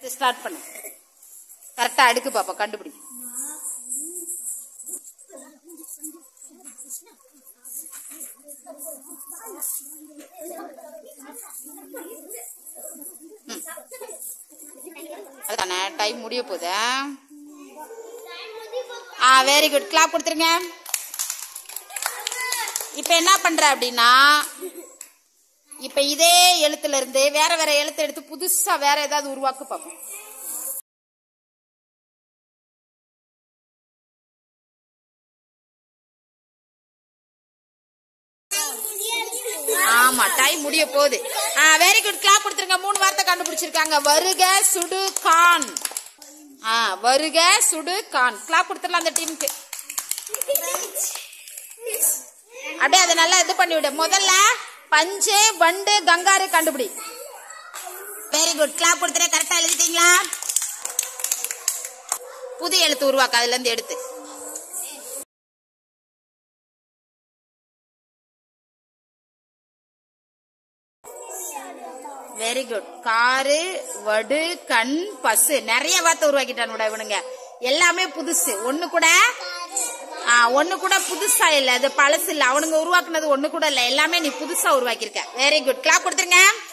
எழுத்து ஸ்டார்ட் பண்ணு கரெக்டா அடுக்கு பாப்பா கண்டுபிடி ம். அதுதானே டைம் முடிய போகுது ஆ வெரி குட் கிளாப் கொடுத்துருங்க இப்போ என்ன பண்ற அப்படின்னா இப்ப இதே எழுத்துல இருந்து வேற வேற எழுத்து எடுத்து புதுசா வேற ஏதாவது உருவாக்கு பார்ப்போம் ஆமா டைம் முடிய போகுது வெரி குட் கிளாப் கொடுத்துருங்க மூணு வார்த்தை கண்டுபிடிச்சிருக்காங்க வருக சுடு கான் ஆ வருக சுடு கான் கிளாப் கொடுத்துடலாம் அந்த டீமுக்கு அப்படியே அதை நல்லா இது பண்ணி விடு முதல்ல பஞ்சு வண்டு கங்காரு கண்டுபிடி வெரி குட் கிளாப் கொடுத்துறேன் கரெக்டா எழுதிட்டீங்களா புது எழுத்து உருவாக்கு அதுல இருந்து எடுத்து வெரி குட் காரு வடு கண் பசு நிறைய வார்த்தை உருவாக்கிட்டானுடா இவனுங்க எல்லாமே புதுசு ஒண்ணு கூட ஆ, ஒண்ணு கூட புதுசா இல்ல அது பழசு இல்ல அவனுங்க உருவாக்குனது ஒண்ணு கூட இல்ல எல்லாமே நீ புதுசா உருவாக்கியிருக்க வெரி குட் கிளாப் கொடுத்துருங்க